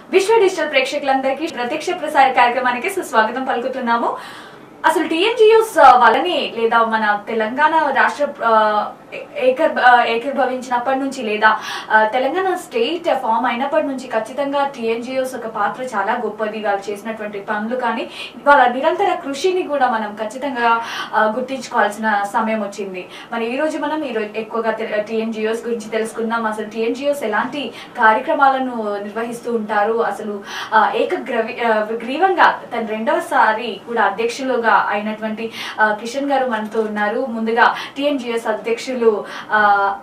విశ్వ డిజిటల్ ప్రేక్షకులందరికీ ప్రత్యక్ష ప్రసార కార్యక్రమానికి సుస్వాగతం పలుకుతున్నాము అసలు టీఎన్జిఓస్ వాళ్ళని లేదా మన తెలంగాణ రాష్ట్ర ఆ, ఏకర్ ఆ, ఏకీభవించినప్పటి నుంచి లేదా ఆ, తెలంగాణ స్టేట్ ఫామ్ అయినప్పటి నుంచి ఖచ్చితంగా టీఎన్జిఓస్ ఒక పాత్ర చాలా గొప్పది వాళ్ళు చేసినటువంటి పనులు కానీ వాళ్ళ నిరంతర కృషిని కూడా మనం ఖచ్చితంగా ఆ, గుర్తించుకోవాల్సిన సమయం వచ్చింది మరి ఈ రోజు మనం ఈ రోజు ఎక్కువగా టీఎన్జిఓస్ గురించి తెలుసుకుందాం అసలు టీఎన్జిఓస్ ఎలాంటి కార్యక్రమాలను నిర్వహిస్తూ ఉంటారు అసలు ఆ, ఏకగ్రవి ఆ, గ్రీవంగా తన రెండవసారి కూడా అధ్యక్షులుగా అయినటువంటి ఆ, కిషన్ గారు మనతో ఉన్నారు ముందుగా టిఎన్జిఎస్ అధ్యక్షులు ఆ,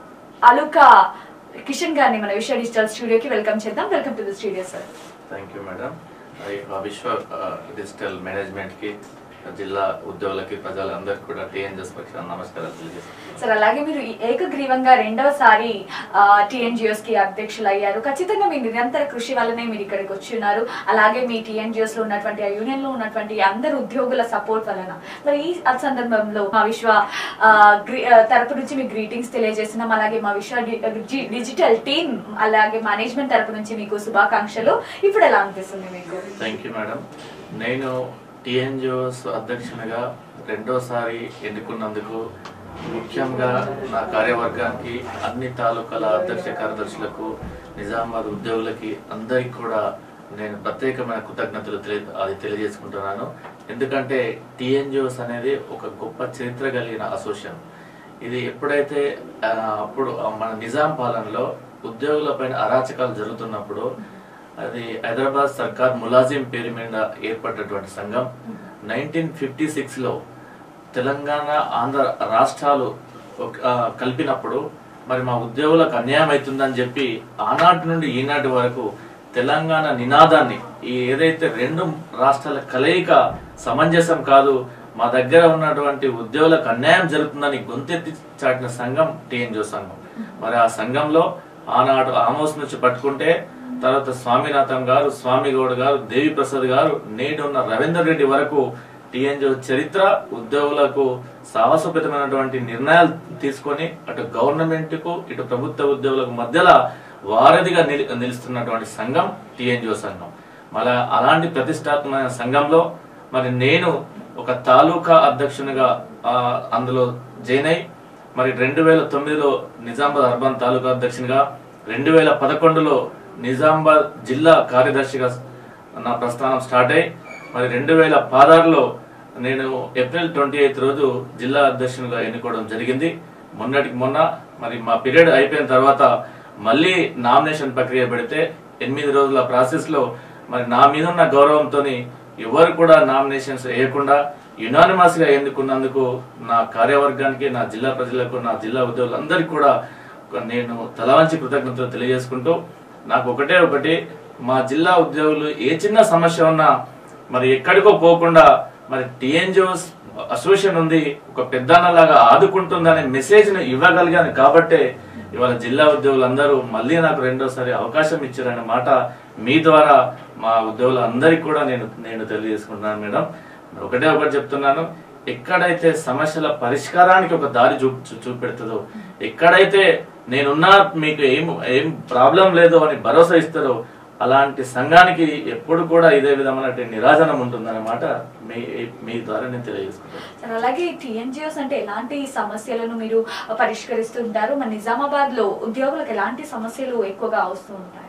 అలుక కిషన్ గారిని మన విశ్వ డిజిటల్ స్టూడియోకి వెల్కమ్ చేద్దాం welcome to the studio sir thank you madam ఈ విశ్వ ఆ, డిజిటల్ మేనేజ్మెంట్ కి జిల్లా ఉద్యోగులకి ప్రజలందరికీ కూడా టీఎన్జెస్ పక్షాన నమస్కారాలు తెలియజేస్తాను సార్ అలాగే మీరు ఈ ఏకగ్రీవంగా రెండవసారి టిఎన్జిఓస్ కి అధ్యక్షులు అయ్యారు ఖచ్చితంగా మీ నిరంతర కృషి వల్లనే మీరు ఇక్కడికి వచ్చి ఉన్నారు అలాగే మీ టిఎన్జిఓస్ లో ఉన్నటువంటి ఆ యూనియన్ లో ఉన్నటువంటి అందరు ఉద్యోగుల సపోర్ట్ వలన మరి ఈ సందర్భంలో మా విశ్వ ఆ, గ్రీ- ఆ, తరపు నుంచి మీకు గ్రీటింగ్స్ తెలియజేస్తున్నాం అలాగే మా విశ్వ డి- డి- డిజిటల్ టీమ్ అలాగే మేనేజ్మెంట్ తరపు నుంచి మీకు శుభాకాంక్షలు ఇప్పుడు ఎలా అనిపిస్తుంది మీకు థ్యాంక్ యూ మేడం నేను టీఎన్జిఓస్ అధ్యక్షునిగా రెండోసారి ఎన్నుకున్నందుకు ముఖ్యంగా నా కార్యవర్గానికి అన్ని తాలూకాల అధ్యక్ష కార్యదర్శులకు నిజామాబాద్ ఉద్యోగులకి అందరికీ కూడా నేను ప్రత్యేకమైన కృతజ్ఞతలు తెలియ అది తెలియజేసుకుంటున్నాను ఎందుకంటే టీఎన్జిఓస్ అనేది ఒక గొప్ప చరిత్ర కలిగిన అసోసియేషన్ ఇది ఎప్పుడైతే ఆ, అప్పుడు ఆ, మన నిజాం పాలనలో ఉద్యోగులపైన అరాచకాలు జరుగుతున్నప్పుడు అది హైదరాబాద్ సర్కార్ ములాజిం పేరు మీద ఏర్పడినటువంటి సంఘం నైన్టీన్ ఫిఫ్టీ సిక్స్లో తెలంగాణ ఆంధ్ర రాష్ట్రాలు ఒక- ఆ, కలిపినప్పుడు మరి మా ఉద్యోగులకు అన్యాయం అవుతుందని చెప్పి ఆనాటి నుండి ఈనాటి వరకు తెలంగాణ నినాదాన్ని ఈ ఏదైతే రెండు రాష్ట్రాల కలయిక సమంజసం కాదు మా దగ్గర ఉన్నటువంటి ఉద్యోగులకు అన్యాయం జరుగుతుందని గొంతెత్తి చాటిన సంఘం టీఎన్జిఓ సంఘం మరి ఆ సంఘంలో ఆనాడు ఆమోస్ నుంచి పట్టుకుంటే తర్వాత స్వామినాథం గారు స్వామి గౌడ్ గారు దేవి ప్రసాద్ గారు నేడు ఉన్న రవీందర్ రెడ్డి వరకు టీఎన్జిఓ చరిత్ర ఉద్యోగులకు సాహసోపేతమైనటువంటి నిర్ణయాలు తీసుకొని అటు గవర్నమెంట్ కు ఇటు ప్రభుత్వ ఉద్యోగులకు మధ్యలో వారధిగా నిలి నిలుస్తున్నటువంటి సంఘం టీఎన్జిఓ సంఘం మళ్ళా అలాంటి ప్రతిష్టాత్మకమైన సంఘంలో మరి నేను ఒక తాలూకా అధ్యక్షునిగా ఆ, అందులో జాయిన్ అయి మరి రెండు వేల తొమ్మిదిలో నిజామాబాద్ అర్బన్ తాలూకా అధ్యక్షునిగా రెండు వేల పదకొండులో నిజామాబాద్ జిల్లా కార్యదర్శిగా నా ప్రస్థానం స్టార్ట్ అయ్యి మరి రెండు వేల పదహారులో నేను ఏప్రిల్ ట్వంటీ ఎయిత్ రోజు జిల్లా అధ్యక్షునిగా ఎన్నుకోవడం జరిగింది మొన్నటికి మొన్న మరి మా పీరియడ్ అయిపోయిన తర్వాత మళ్ళీ నామినేషన్ ప్రక్రియ పెడితే ఎనిమిది రోజుల ప్రాసెస్ లో మరి నా మీద ఉన్న గౌరవంతో ఎవరు కూడా నామినేషన్స్ వేయకుండా యునానిమస్ గా ఎన్నుకున్నందుకు నా కార్యవర్గానికి నా జిల్లా ప్రజలకు నా జిల్లా ఉద్యోగులందరికీ కూడా నేను తలవంచి కృతజ్ఞతలు తెలియజేసుకుంటూ నాకు ఒకటే ఒకటి మా జిల్లా ఉద్యోగులు ఏ చిన్న సమస్య ఉన్నా మరి ఎక్కడికో పోకుండా మరి టిఎన్జిఓస్ అసోసియేషన్ ఉంది ఒక పెద్దన్నలాగా ఆదుకుంటుందనే మెసేజ్ ను ఇవ్వగలిగాను కాబట్టే ఇవాళ జిల్లా ఉద్యోగులందరూ మళ్ళీ నాకు రెండోసారి అవకాశం ఇచ్చారనే మాట మీ ద్వారా మా ఉద్యోగులందరికీ కూడా నేను నేను తెలియజేసుకుంటున్నాను మేడం ఒకటే ఒకటి చెప్తున్నాను ఎక్కడైతే సమస్యల పరిష్కారానికి ఒక దారి చూ చూ- చూపెడుతుందో ఎక్కడైతే నేనున్నా మీకు ఏం ఏం ప్రాబ్లం లేదు అని భరోసా ఇస్తారో అలాంటి సంఘానికి ఎప్పుడు కూడా ఇదే విధమైన నిరాజనం ఉంటుందన్నమాట మీ మీ ద్వారా నేను తెలియజేసుకుంటాను సార్ అలాగే టిఎన్జిఓస్ అంటే ఎలాంటి సమస్యలను మీరు పరిష్కరిస్తుంటారు మన నిజామాబాద్ లో ఉద్యోగులకు ఎలాంటి సమస్యలు ఎక్కువగా వస్తూ ఉంటాయి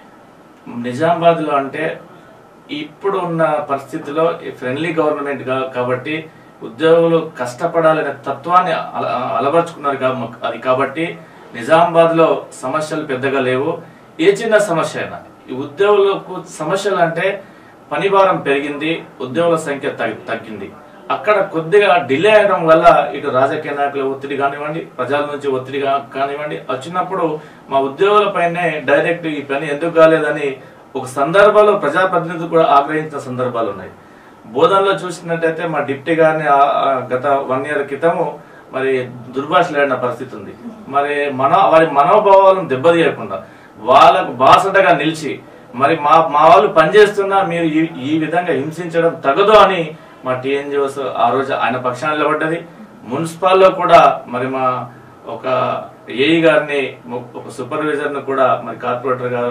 నిజామాబాద్ లో అంటే ఇప్పుడు ఉన్న పరిస్థితిలో ఫ్రెండ్లీ గవర్నమెంట్ గా కాబట్టి ఉద్యోగులు కష్టపడాలనే తత్వాన్ని అల- అలవర్చుకున్నారు కాబ- అది కాబట్టి నిజామాబాద్ లో సమస్యలు పెద్దగా లేవు ఏ చిన్న సమస్య అయినా ఈ ఉద్యోగులకు సమస్యలు అంటే పనిభారం పెరిగింది ఉద్యోగుల సంఖ్య తగ్- తగ్గింది అక్కడ కొద్దిగా డిలే అవడం వల్ల ఇటు రాజకీయ నాయకుల ఒత్తిడి కానివ్వండి ప్రజల నుంచి ఒత్తిడి కా- కానివ్వండి వచ్చినప్పుడు మా ఉద్యోగుల పైనే డైరెక్ట్ ఈ పని ఎందుకు కాలేదని ఒక సందర్భంలో ప్రజాప్రతినిధులు కూడా ఆగ్రహించిన సందర్భాలు ఉన్నాయి బోధనలో చూసినట్టయితే మా డిప్టీ గారిని ఆ- ఆ గత వన్ ఇయర్ క్రితము మరి దుర్భాషలాడిన పరిస్థితి ఉంది మరి మన వారి మనోభావాలను దెబ్బతీయకుండా వాళ్ళకు బాసటగా నిలిచి మరి మా మా వాళ్ళు పనిచేస్తున్నా మీరు ఈ ఈ విధంగా హింసించడం తగదు అని మా టీఎన్జిఓస్ ఆ రోజు ఆయన పక్షాన నిలబడ్డది మున్సిపాల్లో కూడా మరి మా ఒక ఏఈ గారిని ఒక సూపర్వైజర్ ను కూడా మరి కార్పొరేటర్ గారు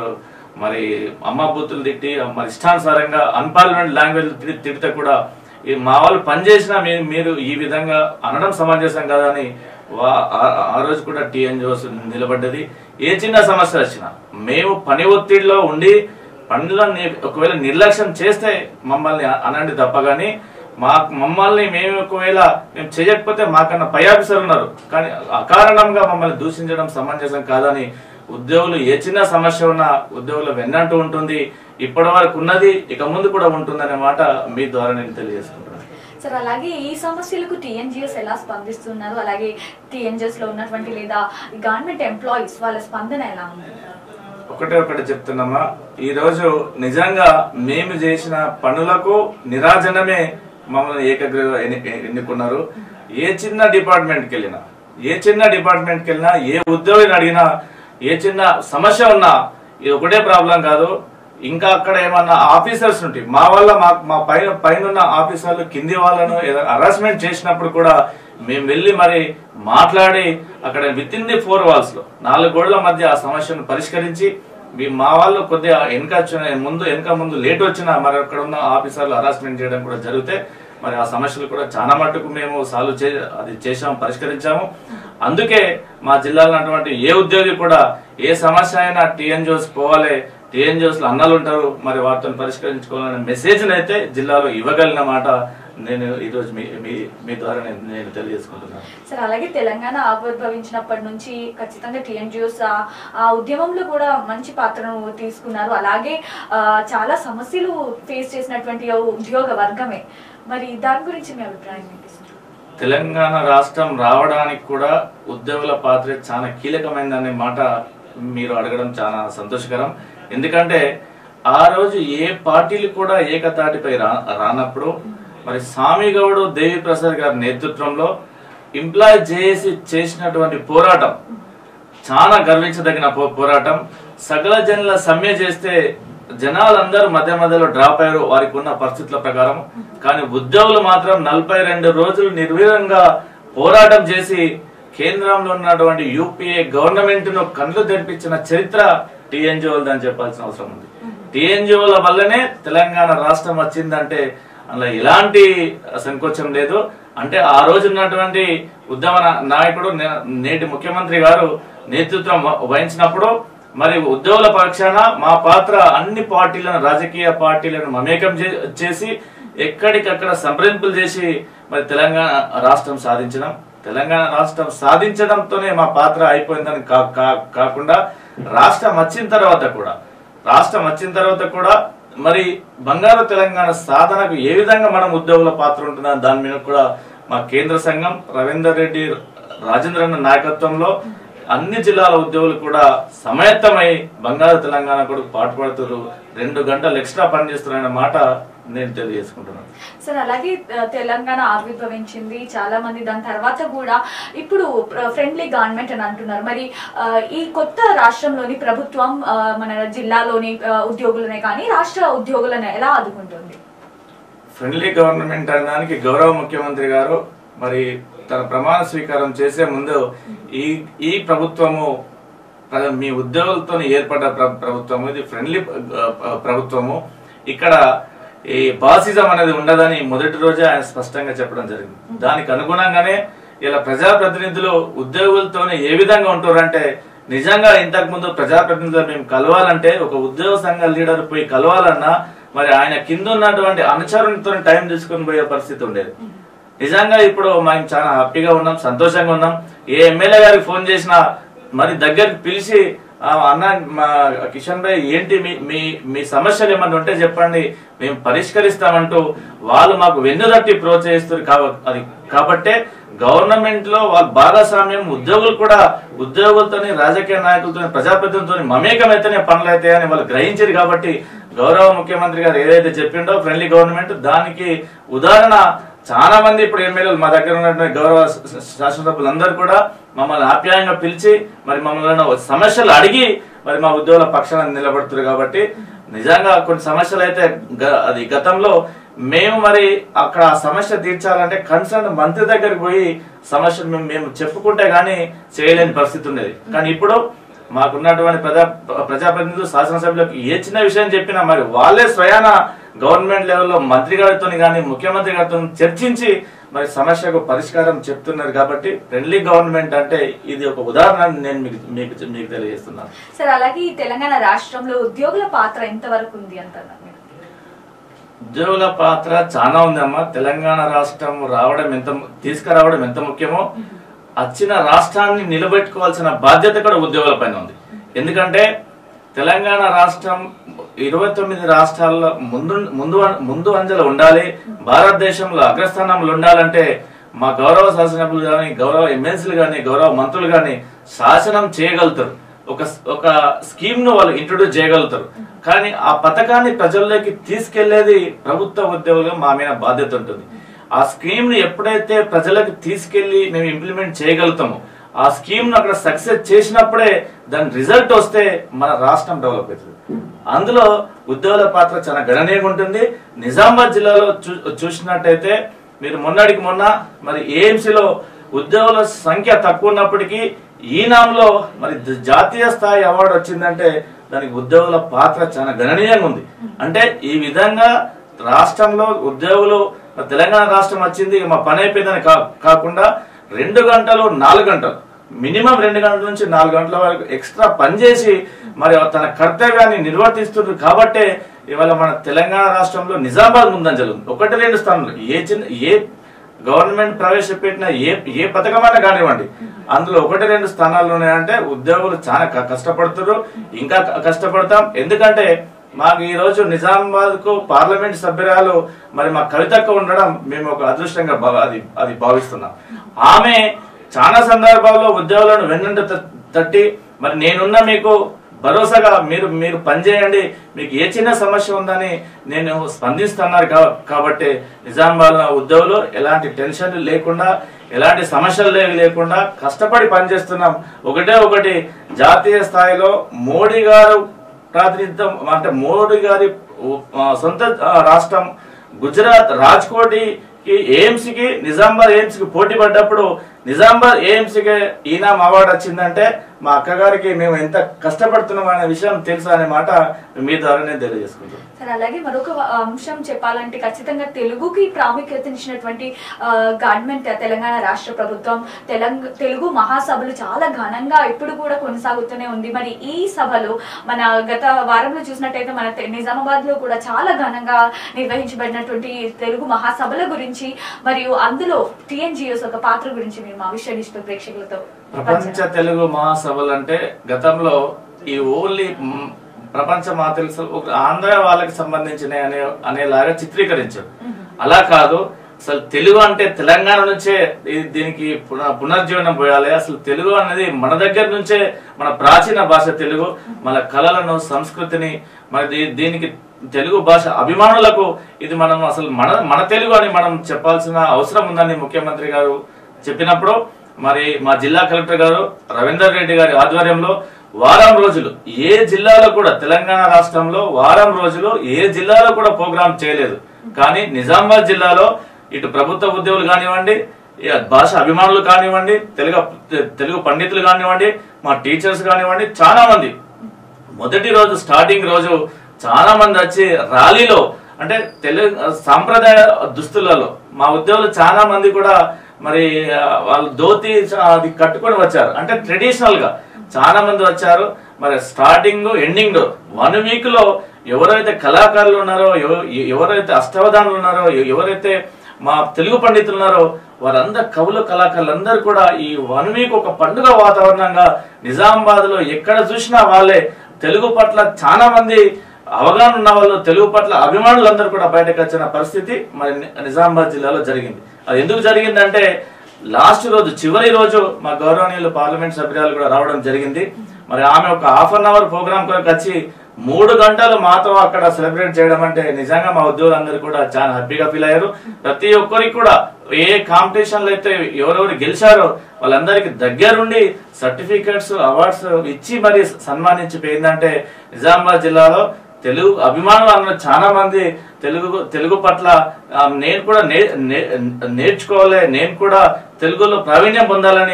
మరి అమ్మ బూతులు తిట్టి మరి ఇష్టానుసారంగా అన్పార్లమెంట్ లాంగ్వేజ్ తిడితే కూడా ఈ మా వాళ్ళు పనిచేసినా మీరు మీరు ఈ విధంగా అనడం సమంజసం కాదని వా- ఆ- ఆ రోజు కూడా టీఎన్జిఓస్ నిలబడ్డది ఏ చిన్న సమస్య వచ్చినా మేము పని ఒత్తిడిలో ఉండి పనులను ఒకవేళ నిర్లక్ష్యం చేస్తే మమ్మల్ని అ- అనండి తప్ప కానీ మా మమ్మల్ని మేము ఒకవేళ మేము చేయకపోతే మాకన్నా పై ఆఫీసర్ ఉన్నారు కానీ అకారణంగా మమ్మల్ని దూషించడం సమంజసం కాదని ఉద్యోగులు ఏ చిన్న సమస్య ఉన్నా ఉద్యోగులు వెన్నంటూ ఉంటుంది ఇప్పటి వరకు ఉన్నది ఇక ముందు కూడా ఉంటుందనే మాట మీ ద్వారా నేను తెలియజేసుకుంటున్నాను సార్ అలాగే ఈ సమస్యలకు టీఎన్జిఎస్ ఎలా స్పందిస్తున్నారు అలాగే టీఎన్జిఎస్ లో ఉన్నటువంటి లేదా గవర్నమెంట్ ఎంప్లాయీస్ వాళ్ళ స్పందన ఎలా ఉంది ఒకటే ఒకటి చెప్తున్నామా ఈ రోజు నిజంగా మేము చేసిన పనులకు నిరాజనమే మమ్మల్ని ఏకగ్రీవ ఎన్ని- ఎన్నుకున్నారు ఏ చిన్న డిపార్ట్మెంట్కి వెళ్ళినా ఏ చిన్న డిపార్ట్మెంట్కి వెళ్ళినా ఏ ఉద్యోగిని అడిగినా ఏ చిన్న సమస్య ఉన్నా ఇది ఒకటే ప్రాబ్లం కాదు ఇంకా అక్కడ ఏమన్నా ఆఫీసర్స్ ఉంటాయి మా వల్ల మా మా పైన పైన ఉన్న ఆఫీసర్లు కింది వాళ్ళను హరాస్మెంట్ చేసినప్పుడు కూడా మేము వెళ్ళి మరి మాట్లాడి అక్కడ with in the four walls లో నాలుగు గోడల మధ్య ఆ సమస్యను పరిష్కరించి మీ- మా వాళ్ళు కొద్దిగా వెనక వచ్చిన ముందు వెనక ముందు లేట్ వచ్చినా మరి అక్కడ ఉన్న ఆఫీసర్లు హరాస్మెంట్ చేయడం కూడా జరిగితే మరి ఆ సమస్యలు కూడా చాలా మట్టుకు మేము సాల్వ్ చే అది చేసాము పరిష్కరించాము అందుకే మా జిల్లాలో ఉన్నటువంటి ఏ ఉద్యోగి కూడా ఏ సమస్య అయినా టీఎన్జిఓస్ పోవాలి టీఎన్జిఓస్ లో అన్నలు ఉంటారు మరి వాటితో పరిష్కరించుకోవాలనే మెసేజ్ అయితే జిల్లాలో ఇవ్వగలిగిన మాట నేను ఈరోజు మీ మీ మీ ద్వారా నేను నేను తెలియజేసుకుంటున్నాను సార్ అలాగే తెలంగాణ ఆవిర్భవించినప్పటి నుంచి ఖచ్చితంగా టీఎన్జిఓస్ ఆ ఉద్యమంలో కూడా మంచి పాత్రను తీసుకున్నారు అలాగే ఆ, చాలా సమస్యలు ఫేస్ చేసినటువంటి ఉద్యోగ వర్గమే మరి దాని గురించి మీ అభిప్రాయం ఏంటి సార్? తెలంగాణ రాష్ట్రం రావడానికి కూడా ఉద్యోగుల పాత్ర చాలా కీలకమైందనే మాట మీరు అడగడం చాలా సంతోషకరం ఎందుకంటే ఆ రోజు ఏ పార్టీలు కూడా ఏకతాటిపై రా రానప్పుడు మరి స్వామిగౌడు దేవి ప్రసాద్ గారి నేతృత్వంలో ఎంప్లాయ్ జేఏసీ చేసినటువంటి పోరాటం చాలా గర్వించదగిన పో- పోరాటం సకల జనుల సమ్మె చేస్తే జనాలందరూ మధ్య మధ్యలో డ్రాప్ అయ్యారు వారికి ఉన్న పరిస్థితుల ప్రకారం కానీ ఉద్యోగులు మాత్రం నలభై రెండు రోజులు నిర్వీర్యంగా పోరాటం చేసి కేంద్రంలో ఉన్నటువంటి యూపీఏ గవర్నమెంట్ ను కళ్ళు తెరిపించిన చరిత్ర టీఎన్జిఓలదని చెప్పాల్సిన అవసరం ఉంది టీఎన్జిఓల వల్లనే తెలంగాణ రాష్ట్రం వచ్చిందంటే అందులో ఎలాంటి సంకోచం లేదు అంటే ఆ రోజు ఉన్నటువంటి ఉద్యమ నా- నాయకుడు నే- నేటి ముఖ్యమంత్రి గారు నేతృత్వం వ- వహించినప్పుడు మరి ఉద్యోగుల పక్షాన మా పాత్ర అన్ని పార్టీలను రాజకీయ పార్టీలను మమేకం చే- చేసి ఎక్కడికక్కడ సంప్రదింపులు చేసి మరి తెలంగాణ రాష్ట్రం సాధించడం తెలంగాణ రాష్ట్రం సాధించడంతోనే మా పాత్ర అయిపోయిందని కా- కా- కాకుండా రాష్ట్రం వచ్చిన తర్వాత కూడా రాష్ట్రం వచ్చిన తర్వాత కూడా మరి బంగారు తెలంగాణ సాధనకు ఏ విధంగా మనం ఉద్యోగుల పాత్ర ఉంటుందో దాని మీద కూడా మా కేంద్ర సంఘం రవీందర్ రెడ్డి రాజేంద్రన్న నాయకత్వంలో అన్ని జిల్లాల ఉద్యోగులు కూడా సమయత్తమై బంగారు తెలంగాణ కూడా పాటుపడుతున్నారు రెండు గంటలు ఎక్స్ట్రా పనిచేస్తున్నారన్న మాట నేను తెలియజేసుకుంటున్నాను సార్ అలాగే ఆ, తెలంగాణ ఆవిర్భవించింది చాలా మంది దాని తర్వాత కూడా ఇప్పుడు ఫ్రెండ్లీ గవర్నమెంట్ అని అంటున్నారు మరి ఆ, ఈ కొత్త రాష్ట్రంలోని ప్రభుత్వం ఆ, మన జిల్లాలోని ఆ, ఉద్యోగులనే కానీ రాష్ట్ర ఉద్యోగులను ఎలా ఆదుకుంటుంది ఫ్రెండ్లీ గవర్నమెంట్ అనడానికి గౌరవ ముఖ్యమంత్రి గారు మరి తన ప్రమాణ స్వీకారం చేసే ముందు ఈ ఈ ప్రభుత్వము ప్ర- మీ ఉద్యోగులతో ఏర్పడ్డ ప్ర- ప్రభుత్వము ఇది ఫ్రెండ్లీ ఆ, ప్రభుత్వము ఇక్కడ ఈ బాసిజం అనేది ఉండదని మొదటి రోజే ఆయన స్పష్టంగా చెప్పడం జరిగింది దానికి అనుగుణంగానే ఇలా ప్రజాప్రతినిధులు ఉద్యోగులతో ఏ విధంగా ఉంటారంటే నిజంగా ఇంతకు ముందు ప్రజాప్రతినిధులు మేము కలవాలంటే ఒక ఉద్యోగ సంఘ లీడర్ పోయి కలవాలన్నా మరి ఆయన కింద ఉన్నటువంటి అనుచరులతో టైం తీసుకొని పోయే పరిస్థితి ఉండేది నిజంగా ఇప్పుడు మేము చాలా హ్యాపీగా ఉన్నాం సంతోషంగా ఉన్నాం ఏ ఎమ్మెల్యే గారికి ఫోన్ చేసినా మరి దగ్గరికి పిలిచి "ఆ, అన్న మా కిషన్ భాయ్ ఏంటి మీ మీ మీ సమస్యలు ఏమన్నా ఉంటే చెప్పండి మేము పరిష్కరిస్తామంటూ వాళ్ళు మాకు వెన్నుదట్టి ప్రోత్సహిస్తారు కాబ- అది కాబట్టే గవర్నమెంట్ లో వాళ్ళ భాగస్వామ్యం ఉద్యోగులు కూడా ఉద్యోగులతోని రాజకీయ నాయకులతో ప్రజాప్రతినిధులతో మమేకమైతేనే పనులు అవుతాయని వాళ్ళు గ్రహించారు కాబట్టి గౌరవ ముఖ్యమంత్రి గారు ఏదైతే చెప్పిండో ఫ్రెండ్లీ గవర్నమెంట్ దానికి ఉదాహరణ చాలా మంది ఇప్పుడు ఎమ్మెల్యేలు మా దగ్గర ఉన్నటువంటి గౌరవ శ- శ- శాసనసభ్యులందరూ కూడా మమ్మల్ని ఆప్యాయంగా పిలిచి మరి మమ్మల్ని సమస్యలు అడిగి మరి మా ఉద్యోగుల పక్షాన నిలబడుతున్నారు కాబట్టి నిజంగా కొన్ని సమస్యలు అయితే గ- అది గతంలో మేము మరి అక్కడ ఆ సమస్య తీర్చాలంటే కన్సర్న్ మంత్రి దగ్గరికి పోయి సమస్యను మేము మేము చెప్పుకుంటే గానీ చేయలేని పరిస్థితి ఉండేది కానీ ఇప్పుడు మాకున్నటువంటి ప్రజా ప్రజాప్రతినిధులు శాసనసభ్యులకు ఏ చిన్న విషయం చెప్పినా మరి వాళ్ళే స్వయాన గవర్నమెంట్ లెవెల్లో మంత్రి గారితో కానీ ముఖ్యమంత్రి గారితో చర్చించి మరి సమస్యకు పరిష్కారం చెప్తున్నారు కాబట్టి ఫ్రెండ్లీ గవర్నమెంట్ అంటే ఇది ఒక ఉదాహరణ అని నేను మీకు మీకు మీకు తెలియజేస్తున్నాను సార్ అలాగే ఈ తెలంగాణ రాష్ట్రంలో ఉద్యోగుల పాత్ర ఎంతవరకు ఉంది అంటారు మీరు ఉద్యోగుల పాత్ర చాలా ఉందమ్మా తెలంగాణ రాష్ట్రం రావడం ఎంత తీసుకురావడం ఎంత ముఖ్యమో వచ్చిన రాష్ట్రాన్ని నిలబెట్టుకోవాల్సిన బాధ్యత కూడా ఉద్యోగుల పైన ఉంది ఎందుకంటే తెలంగాణ రాష్ట్రం ఇరవై తొమ్మిది రాష్ట్రాల్లో ముందు ముందు ముందు అంజలు ఉండాలి భారతదేశంలో అగ్రస్థానంలో ఉండాలంటే మా గౌరవ శాసనసభ్యులు కానీ గౌరవ ఎమ్మెల్సీలు కానీ గౌరవ మంత్రులు కానీ శాసనం చేయగలుగుతారు ఒక ఒక స్కీమ్ ను వాళ్ళు ఇంట్రొడ్యూస్ చేయగలుగుతారు కానీ ఆ పథకాన్ని ప్రజల్లోకి తీసుకెళ్లేది ప్రభుత్వ ఉద్యోగులుగా మా మీద బాధ్యత ఉంటుంది ఆ స్కీమ్ ని ఎప్పుడైతే ప్రజలకు తీసుకెళ్లి మేము ఇంప్లిమెంట్ చేయగలుగుతామో ఆ స్కీమ్ ను అక్కడ సక్సెస్ చేసినప్పుడే దాని రిజల్ట్ వస్తే మన రాష్ట్రం డెవలప్ అవుతుంది అందులో ఉద్యోగుల పాత్ర చాలా గణనీయంగా ఉంటుంది నిజామాబాద్ జిల్లాలో చూ- చూసినట్టయితే మీరు మొన్నటికి మొన్న మరి ఏఎంసీలో ఉద్యోగుల సంఖ్య తక్కువ ఉన్నప్పటికీ ఈనాంలో మరి ద- జాతీయ స్థాయి అవార్డు వచ్చిందంటే దానికి ఉద్యోగుల పాత్ర చాలా గణనీయంగా ఉంది అంటే ఈ విధంగా రాష్ట్రంలో ఉద్యోగులు మరి తెలంగాణ రాష్ట్రం వచ్చింది ఇక మా పని అయిపోయిందని కా- కాకుండా రెండు గంటలు నాలుగు గంటలు మినిమం రెండు గంటల నుంచి నాలుగు గంటల వరకు ఎక్స్ట్రా పనిచేసి మరి తన కర్తవ్యాన్ని నిర్వర్తిస్తున్నారు కాబట్టే ఇవాళ మన తెలంగాణ రాష్ట్రంలో నిజామాబాద్ ముందంజలు ఉంది ఒకటి రెండు స్థానాలు ఏ చిన్న ఏ గవర్నమెంట్ ప్రవేశపెట్టిన ఏ ఏ పథకమైనా కానివ్వండి అందులో ఒకటి రెండు స్థానాలు ఉన్నాయంటే ఉద్యోగులు చాలా క- కష్టపడుతున్నారు ఇంకా క- కష్టపడతాం ఎందుకంటే మాకు ఈ రోజు నిజామాబాద్ కు పార్లమెంట్ సభ్యురాలు మరి మా కవితక్క ఉండడం మేము ఒక అదృష్టంగా భావ- అది అది భావిస్తున్నాం ఆమె చాలా సందర్భాల్లో ఉద్యోగులను వెన్నంట త- తట్టి మరి నేనున్న మీకు భరోసాగా మీరు మీరు పనిచేయండి మీకు ఏ చిన్న సమస్య ఉందని నేను స్పందిస్తున్నారు కా- కాబట్టి నిజామాబాద్ ఉద్యోగులు ఎలాంటి టెన్షన్ లేకుండా ఎలాంటి సమస్యలు లే- లేకుండా కష్టపడి పనిచేస్తున్నాం ఒకటే ఒకటి జాతీయ స్థాయిలో మోడీ గారు ప్రాతినిధ్యం అంటే మోడీ గారి ఆ, సొంత ఆ, రాష్ట్రం గుజరాత్ రాజ్కోట్ కి ఎయిమ్స్ కి నిజామాబాద్ ఎయిమ్స్ కి పోటీ పడ్డప్పుడు నిజామాబాద్ ఎయిమ్స్ కి ఈనాం అవార్డు వచ్చిందంటే మా అక్కగారికి మేము ఎంత కష్టపడుతున్నాం అనే విషయం తెలుసు అనే మాట మీ ద్వారా నేను తెలియజేసుకుంటాను సరే అలాగే మరొక అంశం చెప్పాలంటే ఖచ్చితంగా తెలుగుకి ప్రాముఖ్యతనిచ్చినటువంటి ఆ, గవర్నమెంట్ తెలంగాణ రాష్ట్ర ప్రభుత్వం తెలంగ తెలుగు మహాసభలు చాలా ఘనంగా ఇప్పుడు కూడా కొనసాగుతూనే ఉంది మరి ఈ సభలు మన గత వారంలో చూసినట్టయితే మన తె- నిజామాబాద్ లో కూడా చాలా ఘనంగా నిర్వహించబడినటువంటి తెలుగు మహాసభల గురించి మరియు అందులో టిఎన్జిఓస్ ఒక పాత్ర గురించి మీరు మా విషయ డిజిటల్ ప్రేక్షకులతో ప్రపంచ తెలుగు మహాసభలు అంటే గతంలో ఈ ఓన్లీ మ్, ప్రపంచ మాతలు ఒక ఆంధ్ర వాళ్ళకి సంబంధించిన అనే అనేలాగా చిత్రీకరించారు అలా కాదు అసలు తెలుగు అంటే తెలంగాణ నుంచే ఈ- దీనికి పున- పునర్జీవనం పోయాలి అసలు తెలుగు అనేది మన దగ్గర నుంచే మన ప్రాచీన భాష తెలుగు మన కళలను సంస్కృతిని మరి దీ- దీనికి తెలుగు భాష అభిమానులకు ఇది మనం అసలు మన మన తెలుగు అని మనం చెప్పాల్సిన అవసరం ఉందని ముఖ్యమంత్రి గారు చెప్పినప్పుడు మరి మా జిల్లా కలెక్టర్ గారు రవీందర్ రెడ్డి గారి ఆధ్వర్యంలో వారం రోజులు ఏ జిల్లాలో కూడా తెలంగాణ రాష్ట్రంలో వారం రోజులు ఏ జిల్లాలో కూడా ప్రోగ్రాం చేయలేదు కానీ నిజామాబాద్ జిల్లాలో ఇటు ప్రభుత్వ ఉద్యోగులు కానివ్వండి ఈ భాష అభిమానులు కానివ్వండి తెలుగు తెలుగు పండితులు కానివ్వండి మా టీచర్స్ కానివ్వండి చాలా మంది మొదటి రోజు స్టార్టింగ్ రోజు చాలా మంది వచ్చి ర్యాలీలో అంటే తెలుగు సాంప్రదాయ దుస్తులలో మా ఉద్యోగులు చాలా మంది కూడా మరి ఆ, వాళ్ళు ధోతి చ- అది కట్టుకొని వచ్చారు అంటే ట్రెడిషనల్ గా చాలా మంది వచ్చారు మరి స్టార్టింగ్ ఎండింగ్ వన్ వీక్ లో ఎవరైతే కళాకారులు ఉన్నారో ఎవ- ఎవరైతే అష్టవధానులు ఉన్నారో ఎ- ఎవరైతే మా తెలుగు పండితులు ఉన్నారో వారందరు కవులు కళాకారులందరూ కూడా ఈ వన్ వీక్ ఒక పండుగ వాతావరణంగా నిజామాబాద్ లో ఎక్కడ చూసినా వాళ్ళే తెలుగు పట్ల చాలా మంది అవగాహన ఉన్న వాళ్ళు తెలుగు పట్ల అభిమానులందరూ కూడా బయటకు వచ్చిన పరిస్థితి మరి ని- నిజామాబాద్ జిల్లాలో జరిగింది అది ఎందుకు జరిగిందంటే లాస్ట్ రోజు చివరి రోజు మా గౌరవనీయులు పార్లమెంట్ సభ్యురాలు కూడా రావడం జరిగింది మరి ఆమె ఒక హాఫ్ అన్ అవర్ ప్రోగ్రామ్ కొరకు వచ్చి మూడు గంటలు మాతో అక్కడ సెలబ్రేట్ చేయడం అంటే నిజంగా మా ఉద్యోగులందరూ కూడా చాలా హ్యాపీగా ఫీల్ అయ్యారు ప్రతి ఒక్కరికి కూడా ఏ కాంపిటీషన్లు అయితే ఎవరెవరు గెలిచారో వాళ్ళందరికీ దగ్గరుండి సర్టిఫికెట్స్ అవార్డ్స్ ఇచ్చి మరి సన్మానించి పోయిందంటే నిజామాబాద్ జిల్లాలో తెలుగు అభిమానులు అన్న చాలా మంది తెలుగు తెలుగు పట్ల ఆ, నేను కూడా నే- నే- నేర్చుకోవాలి నేను కూడా తెలుగులో ప్రావీణ్యం పొందాలని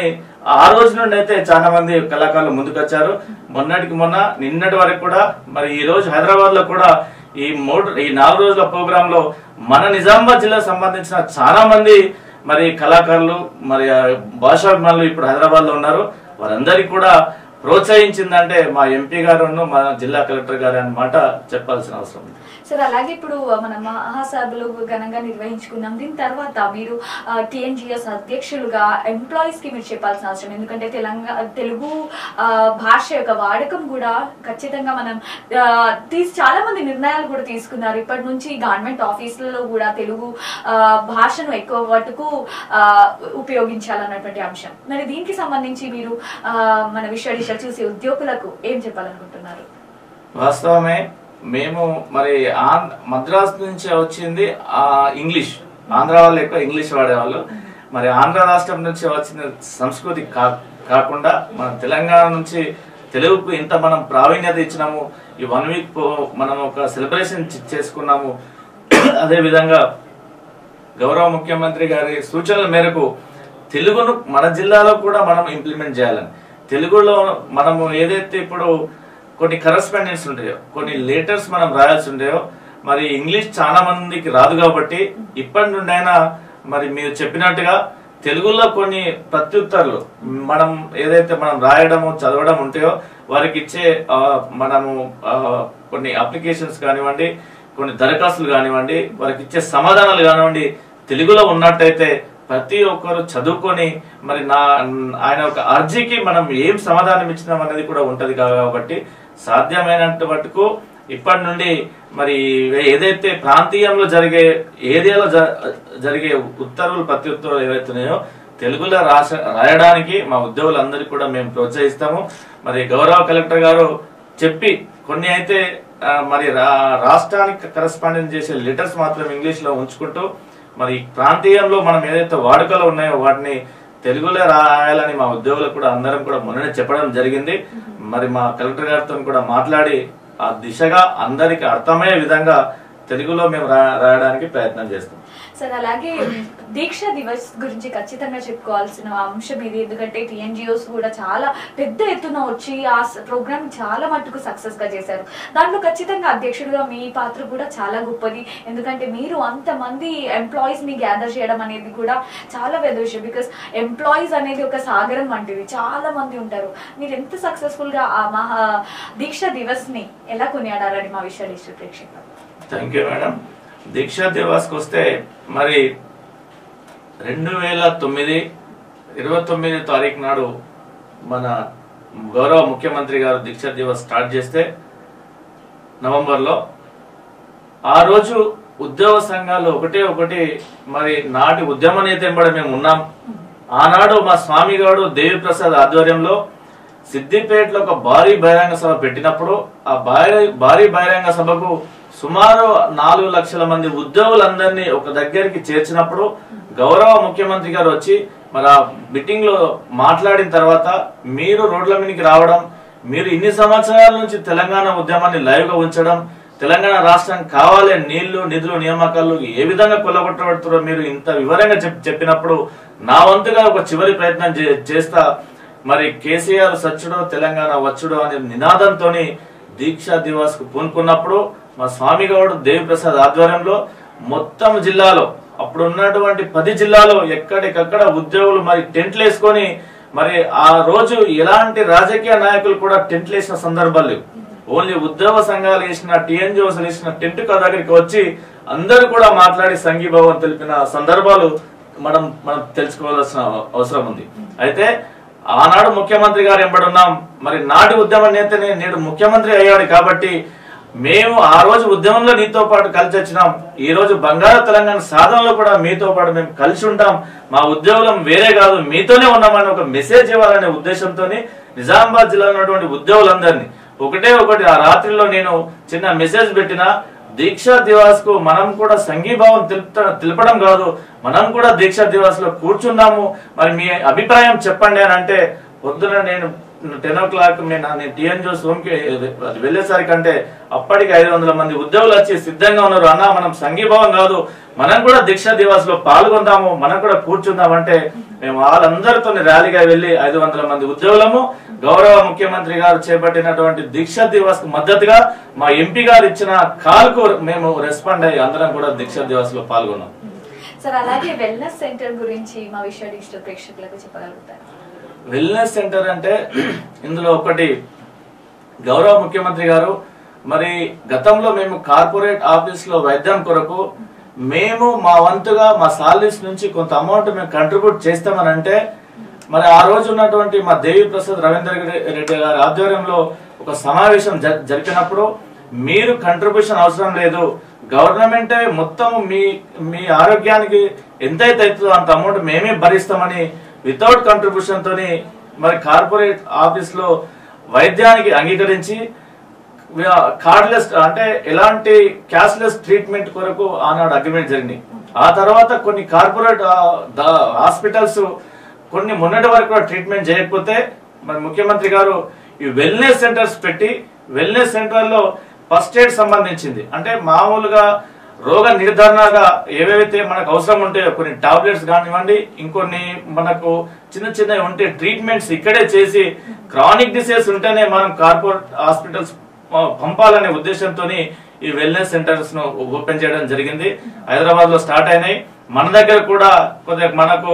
ఆ రోజు నుండి అయితే చాలా మంది కళాకారులు ముందుకొచ్చారు మొన్నటికి మొన్న నిన్నటి వరకు కూడా మరి ఈ రోజు హైదరాబాద్ లో కూడా ఈ మూడు ఈ నాలుగు రోజుల ప్రోగ్రామ్ లో మన నిజామాబాద్ జిల్లాకు సంబంధించిన చాలా మంది మరి కళాకారులు మరి ఆ భాషాభిమానులు ఇప్పుడు హైదరాబాద్ లో ఉన్నారు వారందరికీ కూడా ప్రోత్సహించిందంటే మా ఎంపీ గారు మా జిల్లా కలెక్టర్ గారు అన్నమాట చెప్పాల్సిన అవసరం ఉంది సార్ అలాగే ఇప్పుడు మన మహాసభలు ఘనంగా నిర్వహించుకున్నాం దీని తర్వాత మీరు టిఎన్జిఎస్ అధ్యక్షులుగా ఎంప్లాయీస్ కి మీరు చెప్పాల్సిన అవసరం ఎందుకంటే తెలంగాణ తెలుగు ఆ, భాష యొక్క వాడకం కూడా ఖచ్చితంగా మనం ఆ, తీసి చాలా మంది నిర్ణయాలు కూడా తీసుకున్నారు ఇప్పటి నుంచి గవర్నమెంట్ ఆఫీసులలో కూడా తెలుగు ఆ, భాషను ఎక్కువ మటుకు ఆ, ఉపయోగించాలన్నటువంటి అంశం మరి దీనికి సంబంధించి మీరు ఆ, మన విశ్వడిష చూసే ఉద్యోగులకు ఏం చెప్పాలనుకుంటున్నారు వాస్తవమే మేము మరి ఆంధ్ర మద్రాస్ నుంచి వచ్చింది ఆ ఇంగ్లీష్ ఆంధ్ర వాళ్ళు ఎక్కువ ఇంగ్లీష్ వాడేవాళ్ళు మరి ఆంధ్ర రాష్ట్రం నుంచి వచ్చిన సంస్కృతి కా కాకుండా మన తెలంగాణ నుంచి తెలుగుకు ఇంత మనం ప్రావీణ్యత ఇచ్చినాము ఈ వన్ వీక్ మనం ఒక సెలబ్రేషన్ చేసుకున్నాము అదే విధంగా గౌరవ ముఖ్యమంత్రి గారి సూచనల మేరకు తెలుగును మన జిల్లాలో కూడా మనం ఇంప్లిమెంట్ చేయాలని తెలుగులో మనము ఏదైతే ఇప్పుడు కొన్ని కరస్పాండెన్స్ ఉంటాయో కొన్ని లెటర్స్ మనం రాయాల్సి ఉంటాయో మరి ఇంగ్లీష్ చాలా మందికి రాదు కాబట్టి ఇప్పటి నుండైనా మరి మీరు చెప్పినట్టుగా తెలుగులో కొన్ని ప్రత్యుత్తరాలు మనం ఏదైతే మనం రాయడము చదవడం ఉంటాయో వారికి ఇచ్చే ఆ, మనము ఆ, కొన్ని అప్లికేషన్స్ కానివ్వండి కొన్ని దరఖాస్తులు కానివ్వండి వారికి ఇచ్చే సమాధానాలు కానివ్వండి తెలుగులో ఉన్నట్టయితే ప్రతి ఒక్కరు చదువుకొని మరి నా ఆయన ఒక అర్జీకి మనం ఏం సమాధానం ఇచ్చినాం అనేది కూడా ఉంటది కాబట్టి సాధ్యమైనంత మటుకు ఇప్పటి నుండి మరి ఏదైతే ప్రాంతీయంలో జరిగే ఏరియాలో జ- జరిగే ఉత్తర్వులు ప్రతి ఉత్తర్వులు ఏవైతున్నాయో తెలుగులో రాస రాయడానికి మా ఉద్యోగులందరికీ కూడా మేము ప్రోత్సహిస్తాము మరి గౌరవ కలెక్టర్ గారు చెప్పి కొన్ని అయితే ఆ, మరి రా- రాష్ట్రానికి కరెస్పాండెంట్ చేసే లెటర్స్ మాత్రం ఇంగ్లీష్ లో ఉంచుకుంటూ మరి ప్రాంతీయంలో మనం ఏదైతే వాడుకలో ఉన్నాయో వాటిని తెలుగులో రాయాలని మా ఉద్యోగులకు కూడా అందరం కూడా మొన్ననే చెప్పడం జరిగింది మరి మా కలెక్టర్ గారితో కూడా మాట్లాడి ఆ దిశగా అందరికి అర్థమయ్యే విధంగా తెలుగులో మేము రా- రాయడానికి ప్రయత్నం చేస్తాం సార్ అలాగే దీక్ష దివస్ గురించి ఖచ్చితంగా చెప్పుకోవాల్సిన అంశం ఇది ఎందుకంటే టిఎన్జిఓస్ కూడా చాలా పెద్ద ఎత్తున వచ్చి ఆ ప్రోగ్రామ్ చాలా మట్టుకు సక్సెస్ గా చేశారు దాంట్లో ఖచ్చితంగా అధ్యక్షుడిగా మీ పాత్ర కూడా చాలా గొప్పది ఎందుకంటే మీరు అంతమంది ఎంప్లాయీస్ ని గ్యాదర్ చేయడం అనేది కూడా చాలా పెద్ద విషయం బికాస్ ఎంప్లాయీస్ అనేది ఒక సాగరం వంటిది చాలా మంది ఉంటారు మీరు ఎంత సక్సెస్ఫుల్ గా ఆ మహా దీక్ష దివస్ ని ఎలా కొనియాడారని మా విషయ డిస్ట్రిక్ట్ ప్రేక్షకులు థ్యాంక్ యూ మేడం దీక్షా దివాస్కి వస్తే మరి రెండు వేల తొమ్మిది ఇరవై తొమ్మిది తారీఖు నాడు మన గౌరవ ముఖ్యమంత్రి గారు దీక్షా దివస్ స్టార్ట్ చేస్తే నవంబర్లో ఆ రోజు ఉద్యోగ సంఘాలు ఒకటే ఒకటి మరి నాటి ఉద్యమ నేత ఎంబడి మేము ఉన్నాం ఆనాడు మా స్వామి గారు దేవిప్రసాద్ ఆధ్వర్యంలో సిద్దిపేటలో ఒక భారీ బహిరంగ సభ పెట్టినప్పుడు ఆ భారీ భారీ బహిరంగ సభకు సుమారు నాలుగు లక్షల మంది ఉద్యోగులందరినీ ఒక దగ్గరికి చేర్చినప్పుడు గౌరవ ముఖ్యమంత్రి గారు వచ్చి మరి ఆ మీటింగ్ లో మాట్లాడిన తర్వాత మీరు రోడ్ల మీదకి రావడం మీరు ఇన్ని సంవత్సరాల నుంచి తెలంగాణ ఉద్యమాన్ని లైవ్ గా ఉంచడం తెలంగాణ రాష్ట్రం కావాలి నీళ్లు నిధులు నియామకాలు ఏ విధంగా కొల్లగొట్టబడుతారో మీరు ఇంత వివరంగా చెప్ చెప్పినప్పుడు నా వంతుగా ఒక చివరి ప్రయత్నం చే- చేస్తా మరి కేసీఆర్ సచ్చుడో తెలంగాణ వచ్చుడో అనే నినాదంతో దీక్షా దివాస్ కు పూనుకున్నప్పుడు మా స్వామి గౌడ్ దేవిప్రసాద్ ఆధ్వర్యంలో మొత్తం జిల్లాలో అప్పుడు ఉన్నటువంటి పది జిల్లాలో ఎక్కడికక్కడ ఉద్యోగులు మరి టెంట్లు వేసుకొని మరి ఆ రోజు ఎలాంటి రాజకీయ నాయకులు కూడా టెంట్లు వేసిన సందర్భాలు లేవు ఓన్లీ ఉద్యోగ సంఘాలు వేసిన టీఎన్జిఓస్ వేసిన టెంట్ క దగ్గరికి వచ్చి అందరూ కూడా మాట్లాడి సంఘీభావం తెలిపిన సందర్భాలు మనం మనం తెలుసుకోవాల్సిన అవసరం ఉంది అయితే ఆనాడు ముఖ్యమంత్రి గారు ఎంబడున్నాం మరి నాటి ఉద్యమ నేతనే నేడు ముఖ్యమంత్రి అయ్యాడు కాబట్టి మేము ఆ రోజు ఉద్యమంలో నీతో పాటు కలిసి వచ్చినాం ఈ రోజు బంగారు తెలంగాణ సాధనలో కూడా మీతో పాటు మేము కలిసి ఉంటాం మా ఉద్యోగులం వేరే కాదు మీతోనే ఉన్నామని ఒక మెసేజ్ ఇవ్వాలనే ఉద్దేశంతో నిజామాబాద్ జిల్లాలో ఉన్నటువంటి ఉద్యోగులందరినీ ఒకటే ఒకటి ఆ రాత్రిలో నేను చిన్న మెసేజ్ పెట్టిన దీక్షా దివాస్ కు మనం కూడా సంఘీభావం తెలుపుత- తెలపడం కాదు మనం కూడా దీక్షా దివాస్ లో కూర్చున్నాము మరి మీ అభిప్రాయం చెప్పండి అని అంటే పొద్దున నేను టెన్ ఓ క్లాక్ నేను నేను టిఎన్ జోస్ రూమ్ కి అది వెళ్ళేసరికి అంటే అప్పటికి ఐదు వందల మంది ఉద్యోగులు వచ్చి సిద్ధంగా ఉన్నారు అన్న మనం సంఘీభావం కాదు మనం కూడా దీక్షా దివాస్ లో పాల్గొందాము మనం కూడా కూర్చుందాం అంటే మేము వాళ్ళందరితో ర్యాలీగా వెళ్లి ఐదు వందల మంది ఉద్యోగులము గౌరవ ముఖ్యమంత్రి గారు చేపట్టినటువంటి దీక్షా దివాస్ కు మద్దతుగా మా ఎంపీ గారు ఇచ్చిన కాల్కు మేము రెస్పాండ్ అయ్యి అందరం కూడా దీక్షా దివాస్ లో పాల్గొన్నాం సార్ అలాగే వెల్నెస్ సెంటర్ గురించి మా విశ్వ డిజిటల్ ప్రేక్షకులకు చెప్పగలుగుతారు వెల్నెస్ సెంటర్ అంటే ఇందులో ఒకటి గౌరవ ముఖ్యమంత్రి గారు మరి గతంలో మేము కార్పొరేట్ ఆఫీస్ లో వైద్యం కొరకు మేము మా వంతుగా మా సాలరీస్ నుంచి కొంత అమౌంట్ మేము కంట్రిబ్యూట్ చేస్తామని అంటే మరి ఆ రోజు ఉన్నటువంటి మా దేవి ప్రసాద్ రవీంద్ర రెడ్డి గారి ఆధ్వర్యంలో ఒక సమావేశం జ- జరిపినప్పుడు మీరు కంట్రిబ్యూషన్ అవసరం లేదు గవర్నమెంటే మొత్తం మీ మీ ఆరోగ్యానికి ఎంతైతే అవుతుందో అంత అమౌంట్ మేమే భరిస్తామని వితౌట్ కంట్రిబ్యూషన్ తోని మరి కార్పొరేట్ ఆఫీస్ లో వైద్యానికి అంగీకరించి కార్డ్లెస్ అంటే ఎలాంటి క్యాష్లెస్ ట్రీట్మెంట్ కొరకు ఆనాడు అగ్రిమెంట్ జరిగింది ఆ తర్వాత కొన్ని కార్పొరేట్ హాస్పిటల్స్ కొన్ని మొన్నటి వరకు కూడా ట్రీట్మెంట్ చేయకపోతే మరి ముఖ్యమంత్రి గారు ఈ వెల్నెస్ సెంటర్స్ పెట్టి వెల్నెస్ సెంటర్ లో ఫస్ట్ ఎయిడ్ సంబంధించింది అంటే మామూలుగా రోగ నిర్ధారణగా ఏవైతే మనకు అవసరం ఉంటాయో కొన్ని టాబ్లెట్స్ కానివ్వండి ఇంకొన్ని మనకు చిన్న చిన్నవి ఉంటే ట్రీట్మెంట్స్ ఇక్కడే చేసి క్రానిక్ డిసీజ్ ఉంటేనే మనం కార్పొరేట్ హాస్పిటల్స్ ఆ, పంపాలనే ఉద్దేశంతో ఈ వెల్నెస్ సెంటర్స్ ను ఓపెన్ చేయడం జరిగింది హైదరాబాద్ లో స్టార్ట్ అయినాయి మన దగ్గర కూడా కొద్దిగా మనకు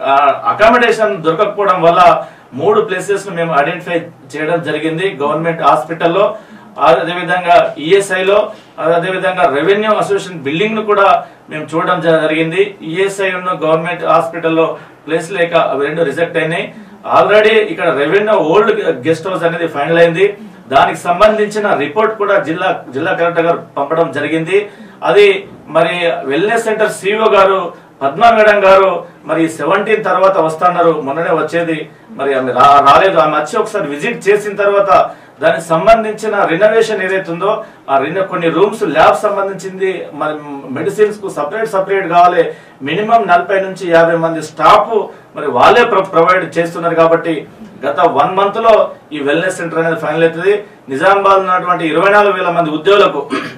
అకామిడేషన్ దొరకకపోవడం వల్ల మూడు ప్లేసెస్ ను మేము ఐడెంటిఫై చేయడం జరిగింది గవర్నమెంట్ హాస్పిటల్లో అదేవిధంగా ఈఎస్ఐ లో అదేవిధంగా రెవెన్యూ అసోసియేషన్ బిల్డింగ్ ను కూడా మేము చూడడం జరిగింది ఈఎస్ఐ ఉన్న గవర్నమెంట్ హాస్పిటల్లో ప్లేస్ లేక అవి రెండు రిజెక్ట్ అయినాయి ఆల్రెడీ ఇక్కడ రెవెన్యూ ఓల్డ్ గెస్ట్ హౌస్ అనేది ఫైనల్ అయింది దానికి సంబంధించిన రిపోర్ట్ కూడా జిల్లా జిల్లా కలెక్టర్ గారు పంపడం జరిగింది అది మరి వెల్నెస్ సెంటర్ సిఇఓ గారు పద్మా మేడం గారు మరి సెవెంటీన్ తర్వాత వస్తున్నారు మొన్ననే వచ్చేది మరి ఆమె రా- రాలేదు ఆమె వచ్చి ఒకసారి విజిట్ చేసిన తర్వాత దానికి సంబంధించిన రినోవేషన్ ఏదైతే ఉందో ఆ రినో కొన్ని రూమ్స్ ల్యాబ్ సంబంధించింది మరి మెడిసిన్స్ కు సపరేట్ సపరేట్ కావాలి మినిమం నలభై నుంచి యాభై మంది స్టాఫ్ మరి వాళ్ళే ప్రొవైడ్ చేస్తున్నారు కాబట్టి గత వన్ మంత్ లో ఈ వెల్నెస్ సెంటర్ అనేది ఫైనల్ అవుతుంది నిజామాబాద్ ఉన్నటువంటి ఇరవై నాలుగు వేల మంది ఉద్యోగులకు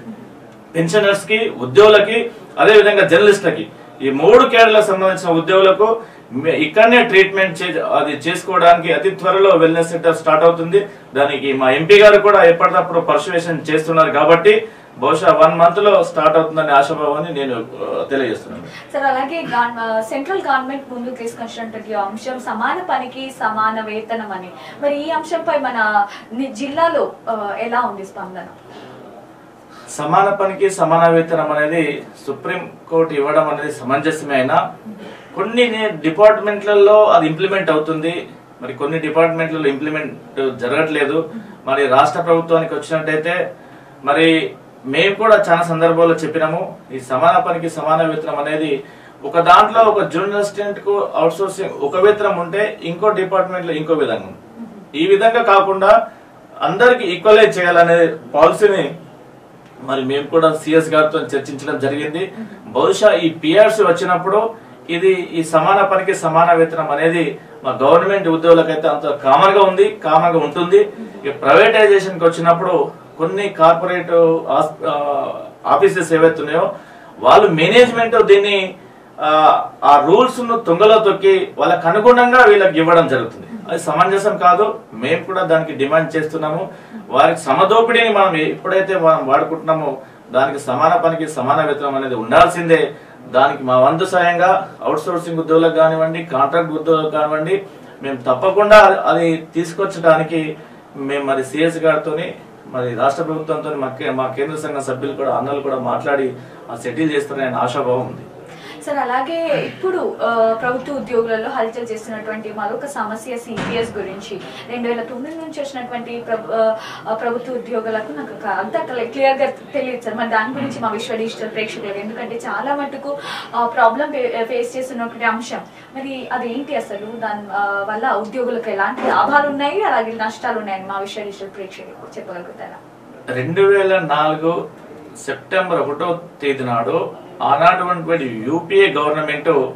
పెన్షనర్స్ కి ఉద్యోగులకి అదే విధంగా జర్నలిస్టులకి ఈ మూడు కేడర్లకు సంబంధించిన ఉద్యోగులకు మే- ఇక్కడనే ట్రీట్మెంట్ చే- అది చేసుకోవడానికి అతి త్వరలో వెల్నెస్ సెంటర్ స్టార్ట్ అవుతుంది దానికి మా ఎంపీ గారు కూడా ఎప్పటికప్పుడు పర్సువేషన్ చేస్తున్నారు కాబట్టి బహుశా వన్ మంత్ లో స్టార్ట్ అవుతుందని ఆశాభావాన్ని నేను ఆ, తెలియజేస్తున్నాను సార్ అలాగే గవర్న- ఆ, సెంట్రల్ గవర్నమెంట్ ముందుకు తీసుకొచ్చినటువంటి అంశం సమాన పనికి సమాన వేతనం అని మరి ఈ అంశంపై మన ని- జిల్లాలో ఆ, ఎలా ఉంది స్పందన సమాన పనికి సమాన వేతనం అనేది సుప్రీం కోర్టు ఇవ్వడం అనేది సమంజసమే అయినా కొన్ని నే- డిపార్ట్మెంట్లలో అది ఇంప్లిమెంట్ అవుతుంది మరి కొన్ని డిపార్ట్మెంట్లలో ఇంప్లిమెంట్ జరగట్లేదు మరి రాష్ట్ర ప్రభుత్వానికి వచ్చినట్టయితే మరి మేము కూడా చాలా సందర్భాల్లో చెప్పినాము ఈ సమాన పనికి సమాన వేతనం అనేది ఒక దాంట్లో ఒక జూనియర్ అసిస్టెంట్ కు అవుట్ సోర్సింగ్ ఒక వేతనం ఉంటే ఇంకో డిపార్ట్మెంట్ లో ఇంకో విధంగా ఉంది ఈ విధంగా కాకుండా అందరికి ఈక్వలైజ్ చేయాలనే పాలసీని మరి మేము కూడా సిఎస్ గారితో చర్చించడం జరిగింది బహుశా ఈ పిఆర్సి వచ్చినప్పుడు ఇది ఈ సమాన పనికి సమాన వేతనం అనేది మా గవర్నమెంట్ ఉద్యోగులకైతే అంత కామన్ గా ఉంది కామన్ గా ఉంటుంది ఇక ప్రైవేటైజేషన్ కి వచ్చినప్పుడు కొన్ని కార్పొరేట్ ఆఫీసెస్ ఏవైతే ఉన్నాయో వాళ్ళు మేనేజ్మెంట్ దీన్ని ఆ, ఆ రూల్స్ ను తుంగలో తొక్కి వాళ్ళకి అనుగుణంగా వీళ్ళకి ఇవ్వడం జరుగుతుంది అది సమంజసం కాదు మేము కూడా దానికి డిమాండ్ చేస్తున్నాము వారికి సమదోపిడిని మనం ఎప్పుడైతే మనం వాడుకుంటున్నామో దానికి సమాన పనికి సమాన వేతనం అనేది ఉండాల్సిందే దానికి మా వంతు సాయంగా అవుట్ సోర్సింగ్ ఉద్యోగులకు కానివ్వండి కాంట్రాక్ట్ ఉద్యోగులకు కానివ్వండి మేము తప్పకుండా అది తీసుకొచ్చడానికి మేము మరి సిఎస్ గారితోని మరి రాష్ట్ర ప్రభుత్వంతో మా కే- మా కేంద్ర సంఘ సభ్యులు కూడా అన్నలు కూడా మాట్లాడి ఆ సెటిల్ చేస్తారనే ఆశాభావం ఉంది సార్ అలాగే ఇప్పుడు ఆ, ప్రభుత్వ ఉద్యోగులలో హల్చల్ చేస్తున్నటువంటి మరొక సమస్య సిపిఎస్ గురించి రెండు వేల తొమ్మిది నుంచి వచ్చినటువంటి ప్రభు- ఆ, ప్రభుత్వ ఉద్యోగులకు నాకు క- అంత క్లియర్ గా తెలియదు సార్ మరి దాని గురించి మా విశ్వ డిజిటల్ ప్రేక్షకులకు ఎందుకంటే చాలా మటుకు ప్రాబ్లం ఫేస్ చేస్తున్నటువంటి అంశం మరి అదేంటి అసలు దాని ఆ, వల్ల ఉద్యోగులకు ఎలాంటి లాభాలు ఉన్నాయి అలాగే నష్టాలు ఉన్నాయని మా విశ్వ డిజిటల్ ప్రేక్షకులకు చెప్పగలుగుతారా రెండు వేల నాలుగు సెప్టెంబర్ ఒకటో తేదీ నాడు ఆనాటువంటి యూపీఏ గవర్నమెంట్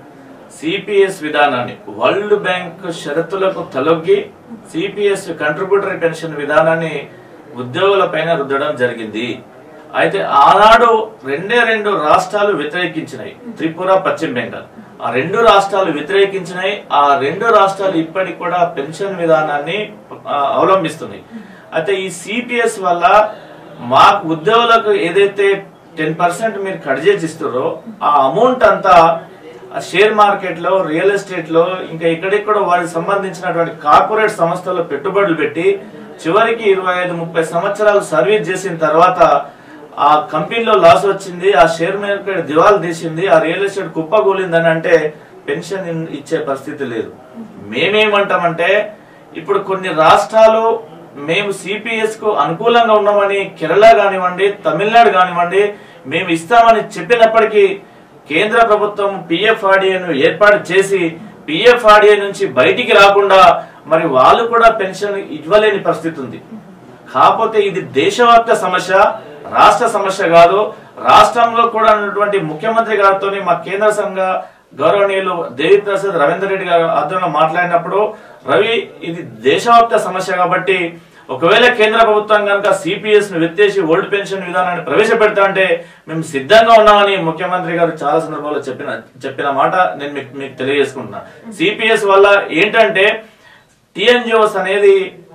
సిపిఎస్ విధానాన్ని వరల్డ్ బ్యాంక్ షరతులకు తలొగ్గి సిపిఎస్ కంట్రిబ్యూటరీ పెన్షన్ విధానాన్ని ఉద్యోగుల పైన రుద్దడం జరిగింది అయితే ఆనాడు రెండే రెండు రాష్ట్రాలు వ్యతిరేకించినాయి త్రిపుర పశ్చిమ బెంగాల్ ఆ రెండు రాష్ట్రాలు వ్యతిరేకించినాయి ఆ రెండు రాష్ట్రాలు ఇప్పటికి కూడా పెన్షన్ విధానాన్ని ఆ, అవలంబిస్తున్నాయి అయితే ఈ సిపిఎస్ వల్ల మాకు ఉద్యోగులకు ఏదైతే టెన్ పర్సెంట్ మీరు కట్ చేసి ఇస్తారో ఆ అమౌంట్ అంతా ఆ షేర్ మార్కెట్ లో రియల్ ఎస్టేట్ లో ఇంకా ఎక్కడెక్కడ వారికి సంబంధించినటువంటి కార్పొరేట్ సంస్థల్లో పెట్టుబడులు పెట్టి చివరికి ఇరవై ఐదు ముప్పై సంవత్సరాలు సర్వీస్ చేసిన తర్వాత ఆ కంపెనీలో లాస్ వచ్చింది ఆ షేర్ మార్కెట్ దివాలు తీసింది ఆ రియల్ ఎస్టేట్ కుప్పకూలిందని అంటే పెన్షన్ ఇన్- ఇచ్చే పరిస్థితి లేదు మేమేమంటామంటే ఇప్పుడు కొన్ని రాష్ట్రాలు మేము సిపిఎస్ కు అనుకూలంగా ఉన్నామని కేరళ కానివ్వండి తమిళనాడు కానివ్వండి మేము ఇస్తామని చెప్పినప్పటికీ కేంద్ర ప్రభుత్వం పిఎఫ్ఆర్డిఏను ఏర్పాటు చేసి పిఎఫ్ఆర్డిఏ నుంచి బయటికి రాకుండా మరి వాళ్ళు కూడా పెన్షన్ ఇవ్వలేని పరిస్థితి ఉంది కాకపోతే ఇది దేశవ్యాప్త సమస్య రాష్ట్ర సమస్య కాదు రాష్ట్రంలో కూడా ఉన్నటువంటి ముఖ్యమంత్రి గారితో మా కేంద్ర సంఘ గౌరవనీయులు దేవి ప్రసాద్ రవీందర్ రెడ్డి గారు ఆధ్వర్యంలో మాట్లాడినప్పుడు రవి ఇది దేశవ్యాప్త సమస్య కాబట్టి ఒకవేళ కేంద్ర ప్రభుత్వం కనుక సిపిఎస్ ను వెత్తేసి ఓల్డ్ పెన్షన్ విధానాన్ని ప్రవేశపెడతా అంటే మేము సిద్ధంగా ఉన్నామని ముఖ్యమంత్రి గారు చాలా సందర్భాల్లో చెప్పిన చెప్పిన మాట నేను మీకు మీకు తెలియజేసుకుంటున్నా సిపిఎస్ వల్ల ఏంటంటే టిఎన్జిఓస్ అనేది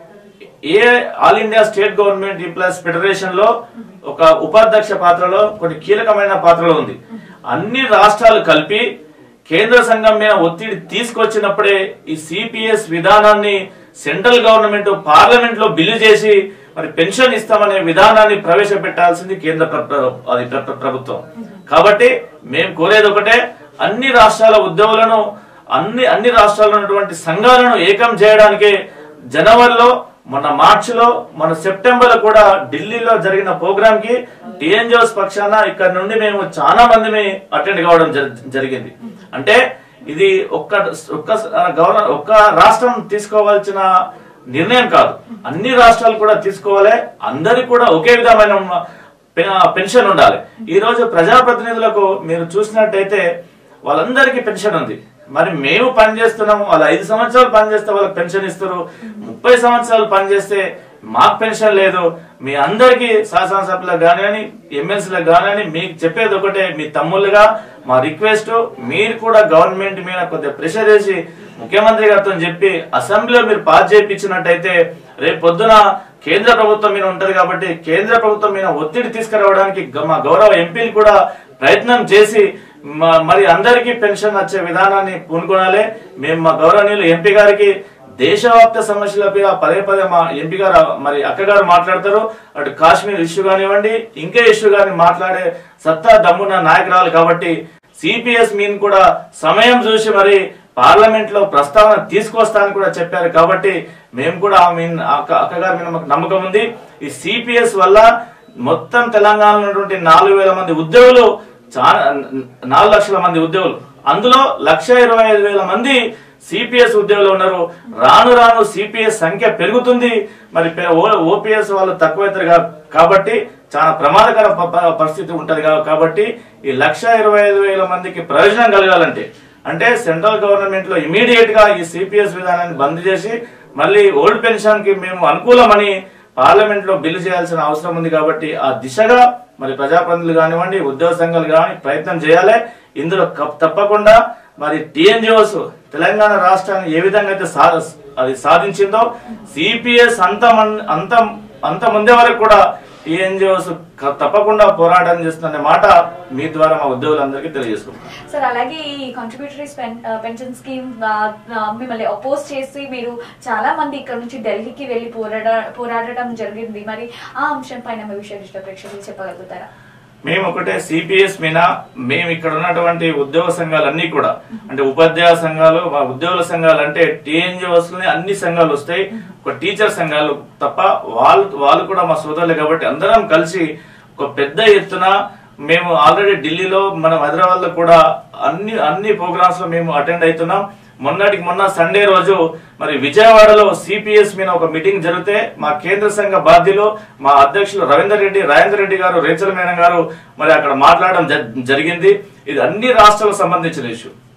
a all India state government employees federation లో ఒక ఉపాధ్యక్ష పాత్రలో కొన్ని కీలకమైన పాత్రలో ఉంది అన్ని రాష్ట్రాలు కలిపి కేంద్ర సంఘం మీద ఒత్తిడి తీసుకొచ్చినప్పుడే ఈ సిపిఎస్ విధానాన్ని సెంట్రల్ గవర్నమెంట్ పార్లమెంట్ లో బిల్లు చేసి మరి పెన్షన్ ఇస్తామనే విధానాన్ని ప్రవేశపెట్టాల్సింది కేంద్ర ప్ర- ప్ర- అది ప్ర- ప్ర- ప్రభుత్వం కాబట్టి మేము కోరేది ఒకటే అన్ని రాష్ట్రాల ఉద్యోగులను అన్ని అన్ని రాష్ట్రాల్లో ఉన్నటువంటి సంఘాలను ఏకం చేయడానికి జనవరిలో మొన్న మార్చిలో మన సెప్టెంబర్ లో కూడా ఢిల్లీలో జరిగిన ప్రోగ్రామ్ కి టిఎన్జిఓస్ పక్షాన ఇక్కడ నుండి మేము చాలా మంది అటెండ్ కావడం జరి- జరిగింది అంటే ఇది ఒక్క ఒక్క గవర్నర్ ఒక్క రాష్ట్రం తీసుకోవాల్సిన నిర్ణయం కాదు అన్ని రాష్ట్రాలు కూడా తీసుకోవాలి అందరికి కూడా ఒకే విధమైన పె- పెన్షన్ ఉండాలి ఈ రోజు ప్రజాప్రతినిధులకు మీరు చూసినట్టయితే వాళ్ళందరికీ పెన్షన్ ఉంది మరి మేము పని చేస్తున్నాము వాళ్ళు ఐదు సంవత్సరాలు పని చేస్తే వాళ్ళకి పెన్షన్ ఇస్తారు ముప్పై సంవత్సరాలు పని చేస్తే మాకు పెన్షన్ లేదు మీ అందరికీ శాసనసభ్యులకు కానీ ఎమ్మెల్సీలకు కానీ మీకు చెప్పేది ఒకటే మీ తమ్ముళ్ళుగా మా రిక్వెస్ట్ మీరు కూడా గవర్నమెంట్ మీద కొద్దిగా ప్రెషర్ వేసి ముఖ్యమంత్రి గారితో చెప్పి అసెంబ్లీలో మీరు పాస్ చేయించినట్టయితే రేపు పొద్దున కేంద్ర ప్రభుత్వం మీద ఉంటది కాబట్టి కేంద్ర ప్రభుత్వం మీద ఒత్తిడి తీసుకురావడానికి గ- మా గౌరవ ఎంపీలు కూడా ప్రయత్నం చేసి మ- మరి అందరికీ పెన్షన్ వచ్చే విధానాన్ని పూనుకోనాలి మేము మా గౌరవనీయులు ఎంపీ గారికి దేశవ్యాప్త సమస్యల మీద పదే పదే మా ఎంపీ గారు మరి అక్క గారు మాట్లాడతారు అటు కాశ్మీర్ ఇష్యూ కానివ్వండి ఇంకే ఇష్యూ కానీ మాట్లాడే సత్తా దమ్మున్న నాయకురాలు కాబట్టి సిపిఎస్ మీన్ కూడా సమయం చూసి మరి పార్లమెంట్ లో ప్రస్తావన తీసుకొస్తానని కూడా చెప్పారు కాబట్టి మేము కూడా ఆమె మీద- అక్క అక్క గారి మీద మాకు నమ్మకం ఉంది ఈ సిపిఎస్ వల్ల మొత్తం తెలంగాణలో ఉన్నటువంటి నాలుగు వేల మంది ఉద్యోగులు చాలా నాలుగు లక్షల మంది ఉద్యోగులు అందులో లక్ష ఇరవై ఐదు వేల మంది సిపిఎస్ ఉద్యోగులు ఉన్నారు రాను రాను సిపిఎస్ సంఖ్య పెరుగుతుంది మరి ఓపీఎస్ వాళ్ళు తక్కువైతారు కా- కాబట్టి చాలా ప్రమాదకర ప- ప- పరిస్థితి ఉంటది కా- కాబట్టి ఈ లక్ష ఇరవై ఐదు వేల మందికి ప్రయోజనం కలగాలంటే అంటే సెంట్రల్ గవర్నమెంట్ లో ఇమీడియట్ గా ఈ సిపిఎస్ విధానాన్ని బంద్ చేసి మళ్ళీ ఓల్డ్ పెన్షన్ కి మేము అనుకూలమని పార్లమెంట్ లో బిల్లు చేయాల్సిన అవసరం ఉంది కాబట్టి ఆ దిశగా మరి ప్రజాప్రతినిధులు కానివ్వండి ఉద్యోగ సంఘాలు కానీ ప్రయత్నం చేయాలి ఇందులో కప్- తప్పకుండా మరి టిఎన్జిఓస్ తెలంగాణ రాష్ట్రాన్ని ఏ విధంగా అయితే సా అది సాధించిందో సిపిఎస్ అంత మన్- అంత అంత ముందే వరకు కూడా టిఎన్జిఓస్ తప్పకుండా పోరాటం చేస్తున్న మాట మీ ద్వారా మా ఉద్యోగులందరికీ తెలియజేసుకుంటాం సార్ అలాగే ఈ కాంట్రిబ్యూటరీ పెన్షన్ స్కీమ్ మిమ్మల్ని అపోజ్ చేసి మీరు చాలా మంది ఇక్కడ నుంచి ఢిల్లీకి వెళ్ళి పోరాడ పోరాడడం జరిగింది మరి ఆ అంశం పైన మీ విషయ ప్రేక్షకులు చెప్పగలుగుతారా మేము ఒకటే సిపిఎస్ మీద మేము ఇక్కడ ఉన్నటువంటి ఉద్యోగ సంఘాలన్నీ కూడా అంటే ఉపాధ్యాయ సంఘాలు మా ఉద్యోగుల సంఘాలు అంటే టీఎన్జిఓస్ అన్ని సంఘాలు వస్తాయి ఒక టీచర్ సంఘాలు తప్ప వాళ్ళు వాళ్ళు కూడా మా సోదరులే కాబట్టి అందరం కలిసి ఒక పెద్ద ఎత్తున మేము ఆల్రెడీ ఢిల్లీలో మనం హైదరాబాద్ లో కూడా అన్ని అన్ని ప్రోగ్రామ్స్ లో మేము అటెండ్ అవుతున్నాం మొన్నటికి మొన్న సండే రోజు మరి విజయవాడలో సిపిఎస్ మీద ఒక మీటింగ్ జరిగితే మా కేంద్ర సంఘ బాధ్యులు మా అధ్యక్షులు రవీందర్ రెడ్డి రాజేందర్ రెడ్డి గారు రేచల్ మేనం గారు మరి అక్కడ మాట్లాడడం జ- జరిగింది ఇది అన్ని రాష్ట్రాలకు సంబంధించిన ఇష్యూ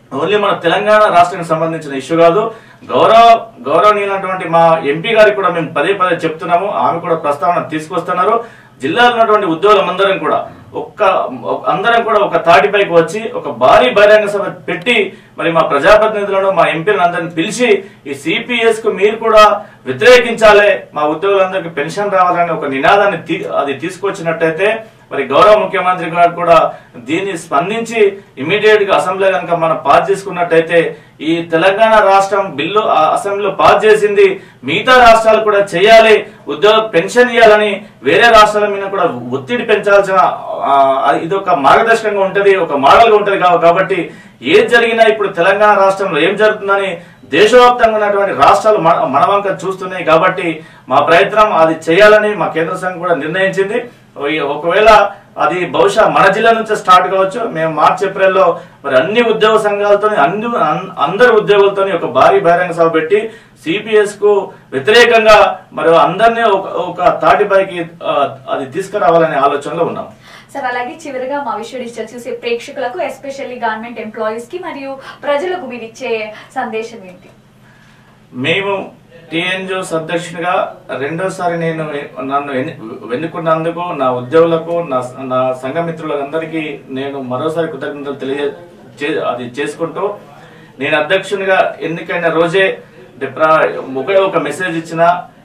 ఓన్లీ మన తెలంగాణ రాష్ట్రానికి సంబంధించిన ఇష్యూ కాదు గౌరవ గౌరవనీయులైనటువంటి మా ఎంపీ గారికి కూడా మేము పదే పదే చెప్తున్నాము ఆమె కూడా ప్రస్తావన తీసుకొస్తున్నారు జిల్లాలో ఉన్నటువంటి ఉద్యోగులందరం కూడా ఒక్క ఒక్క- అందరం కూడా ఒక తాటిపైకి వచ్చి ఒక భారీ బహిరంగ సభ పెట్టి మరి మా ప్రజాప్రతినిధులను మా ఎంపీలను అందరిని పిలిచి ఈ సిపిఎస్ కు మీరు కూడా వ్యతిరేకించాలి మా ఉద్యోగులందరికీ పెన్షన్ రావాలని ఒక నినాదాన్ని తీ- అది తీసుకొచ్చినట్టయితే మరి గౌరవ ముఖ్యమంత్రి గారు కూడా దీన్ని స్పందించి ఇమీడియట్ గా అసెంబ్లీ కనుక మనం పాస్ చేసుకున్నట్టయితే ఈ తెలంగాణ రాష్ట్రం బిల్లు ఆ అసెంబ్లీలో పాస్ చేసింది మిగతా రాష్ట్రాలు కూడా చేయాలి ఉద్యోగ పెన్షన్ ఇవ్వాలని వేరే రాష్ట్రాల మీద కూడా ఒత్తిడి పెంచాల్సిన ఆ, ఇది ఒక మార్గదర్శకంగా ఉంటది ఒక మోడల్ గా ఉంటది కా- కాబట్టి ఏది జరిగినా ఇప్పుడు తెలంగాణ రాష్ట్రంలో ఏం జరుగుతుందని దేశవ్యాప్తంగా ఉన్నటువంటి రాష్ట్రాలు మన మన వంక చూస్తున్నాయి కాబట్టి మా ప్రయత్నం అది చేయాలని మా కేంద్ర సంఘం కూడా నిర్ణయించింది ఓ- ఒకవేళ అది బహుశా మన జిల్లా నుంచే స్టార్ట్ కావచ్చు మేము మార్చి ఏప్రిల్లో మరి అన్ని ఉద్యోగ సంఘాలతో అన్ని అన్- అందరి ఉద్యోగులతో ఒక భారీ బహిరంగ సభ పెట్టి సిపిఎస్ కు వ్యతిరేకంగా మరి అందరినీ ఒక ఒక తాటిపైకి ఆ, అది తీసుకురావాలనే ఆలోచనలో ఉన్నాం సార్ అలాగే చివరిగా మా విశ్వ డిజిటల్ చూసే ప్రేక్షకులకు ఎస్పెషల్లీ గవర్నమెంట్ ఎంప్లాయీస్ కి మరియు ప్రజలకు మీరు ఇచ్చే సందేశం ఏంటి మేము టీఎన్జిఓస్ అధ్యక్షునిగా రెండోసారి నేను నన్ను ఎన్ని- ఎన్నుకున్నందుకు నా ఉద్యోగులకు నా నా సంఘమిత్రులందరికీ నేను మరోసారి కృతజ్ఞతలు తెలియ చే- అది చేసుకుంటూ నేను అధ్యక్షునిగా ఎన్నికైన రోజే డిప్రా- ఒకే ఒక మెసేజ్ ఇచ్చిన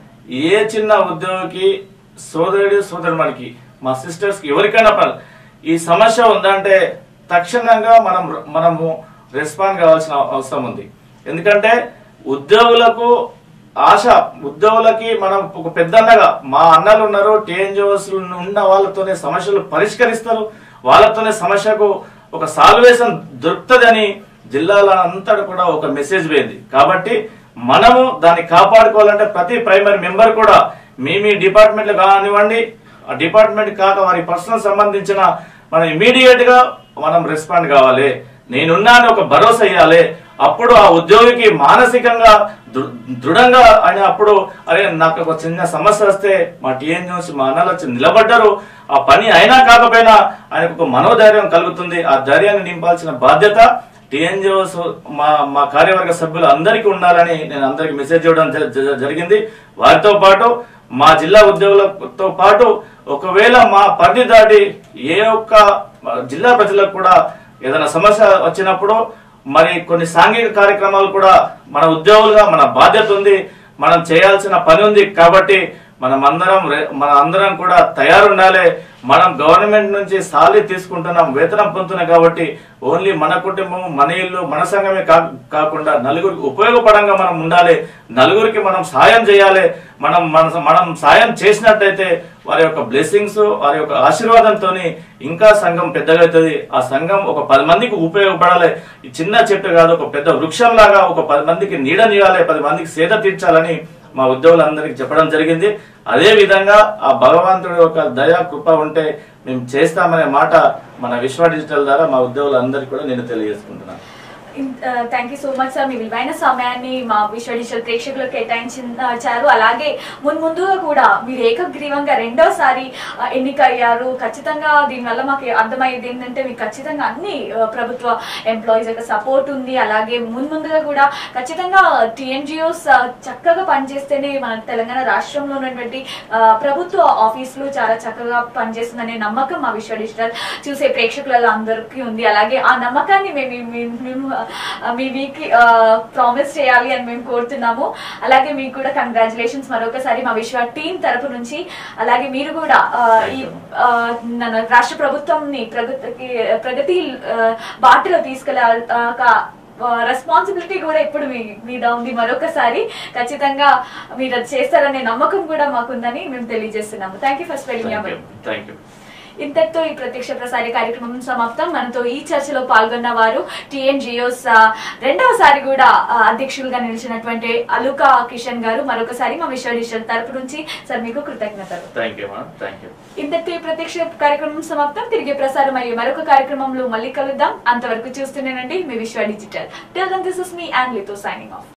ఏ చిన్న ఉద్యోగికి సోదరుడు సోదరుమణికి మా సిస్టర్స్ కి ఎవరికైనా పర్లేదు. ఈ సమస్య ఉందంటే తక్షణంగా మనం మనము రెస్పాండ్ కావాల్సిన అవసరం ఉంది ఎందుకంటే ఉద్యోగులకు ఆశ ఉద్యోగులకి మనం ఒక పెద్దన్నగా మా అన్నలు ఉన్నారు టీఎన్జిఓస్ ఉన్న వాళ్ళతోనే సమస్యలు పరిష్కరిస్తారు వాళ్ళతోనే సమస్యకు ఒక సాల్వేషన్ దొరుకుతుందని జిల్లాల అంతటా కూడా ఒక మెసేజ్ పోయింది కాబట్టి మనము దాన్ని కాపాడుకోవాలంటే ప్రతి ప్రైమరీ మెంబర్ కూడా మీ మీ డిపార్ట్మెంట్లు కానివ్వండి ఆ డిపార్ట్మెంట్ కాక వారి పర్సనల్ సంబంధించిన మనం ఇమీడియట్ గా మనం రెస్పాండ్ కావాలి నేనున్నాను ఒక భరోసా ఇవ్వాలి అప్పుడు ఆ ఉద్యోగికి మానసికంగా దృ- దృఢంగా ఆయన అప్పుడు అరే నాకు ఒక చిన్న సమస్య వస్తే మా టీఎన్ న్యూస్ మా అన్నలు వచ్చి నిలబడ్డారు ఆ పని అయినా కాకపోయినా ఆయనకు ఒక మనోధైర్యం కలుగుతుంది ఆ ధైర్యాన్ని నింపాల్సిన బాధ్యత టీఎన్జిఓస్ మా మా కార్యవర్గ సభ్యులు అందరికీ ఉండాలని నేను అందరికి మెసేజ్ ఇవ్వడం జ- జ- జరిగింది వారితో పాటు మా జిల్లా ఉద్యోగులతో పాటు ఒకవేళ మా పరిధి దాటి ఏ ఒక్క జిల్లా ప్రజలకు కూడా ఏదైనా సమస్య వచ్చినప్పుడు మరి కొన్ని సాంఘిక కార్యక్రమాలు కూడా మన ఉద్యోగులుగా మన బాధ్యత ఉంది మనం చేయాల్సిన పని ఉంది కాబట్టి మనం అందరం రె- మన అందరం కూడా తయారుండాలి మనం గవర్నమెంట్ నుంచి సాలరీ తీసుకుంటున్నాం వేతనం పొందుతున్నాం కాబట్టి ఓన్లీ మన కుటుంబం మన ఇల్లు మన సంఘమే కా- కాకుండా నలుగురికి ఉపయోగపడంగా మనం ఉండాలి నలుగురికి మనం సాయం చేయాలి మనం మన మనం సాయం చేసినట్టయితే వారి యొక్క బ్లెస్సింగ్స్ వారి యొక్క ఆశీర్వాదంతో ఇంకా సంఘం పెద్దగా అవుతుంది ఆ సంఘం ఒక పది మందికి ఉపయోగపడాలి ఈ చిన్న చెట్టు కాదు ఒక పెద్ద వృక్షం లాగా ఒక పది మందికి నీడనియాలి పది మందికి సేద తీర్చాలని మా ఉద్యోగులందరికీ చెప్పడం జరిగింది అదే విధంగా ఆ భగవంతుడి యొక్క దయా కృప ఉంటే మేము చేస్తామనే మాట మన విశ్వ డిజిటల్ ద్వారా మా ఉద్యోగులందరికీ కూడా నేను తెలియజేసుకుంటున్నాను thank you so much sir మీ విలువైన సమయాన్ని మా విశ్వ డిజిటల్ ప్రేక్షకులకు కేటాయించారు అలాగే మున్ముందుగా కూడా మీరు ఏకగ్రీవంగా రెండోసారి ఆ, ఎన్నికయ్యారు ఖచ్చితంగా దీనివల్ల మాకు అర్థమయ్యేది ఏంటంటే మీకు ఖచ్చితంగా అన్ని ఆ, ప్రభుత్వ ఎంప్లాయీస్ యొక్క సపోర్ట్ ఉంది అలాగే మున్ముందుగా కూడా ఖచ్చితంగా టీఎన్జిఓస్ చక్కగా పనిచేస్తేనే మన తెలంగాణ రాష్ట్రంలో ఉన్నటువంటి ఆ, ప్రభుత్వ ఆఫీసులు చాలా చక్కగా పనిచేస్తుందనే నమ్మకం మా విశ్వ డిజిటల్ చూసే ప్రేక్షకులలో అందరికీ ఉంది అలాగే ఆ నమ్మకాన్ని మేము మేము- మేము ఆ, మీ వీక్ ప్రామిస్ చేయాలి అని మేము కోరుతున్నాము అలాగే మీకు కూడా కంగ్రాచులేషన్స్ మరొకసారి మా విశ్వ టీం తరపు నుంచి అలాగే మీరు కూడా ఆ, ఈ ఆ, మన రాష్ట్ర ప్రభుత్వంని ప్రగతికి ప్రగతి ఆ, బాటలో తీసుకెళ్ళ రెస్పాన్సిబిలిటీ కూడా ఇప్పుడు మీ మీద ఉంది మరొకసారి ఖచ్చితంగా మీరు అది చేస్తారనే నమ్మకం కూడా మాకుందని మేము తెలియజేస్తున్నాము thank you for spelling thank you thank you ఇంతటితో ఈ ప్రత్యక్ష ప్రసార కార్యక్రమం సమాప్తం మనతో ఈ చర్చలో పాల్గొన్న వారు టిఎన్జిఓస్ రెండవసారి కూడా ఆ, అధ్యక్షులుగా నిలిచినటువంటి అలుకా కిషన్ గారు మరొకసారి మా విశ్వ డిజిటల్ తరపు నుంచి సార్ మీకు కృతజ్ఞతలు thank you madam thank you ఇంతటితో ఈ ప్రత్యక్ష కార్యక్రమం సమాప్తం తిరిగి ప్రసారం అయ్యే మరొక కార్యక్రమంలో మళ్ళీ కలుద్దాం అంతవరకు చూస్తూనేనండి మీ Vishwa digital till then this is me and లితో సైనింగ్ ఆఫ్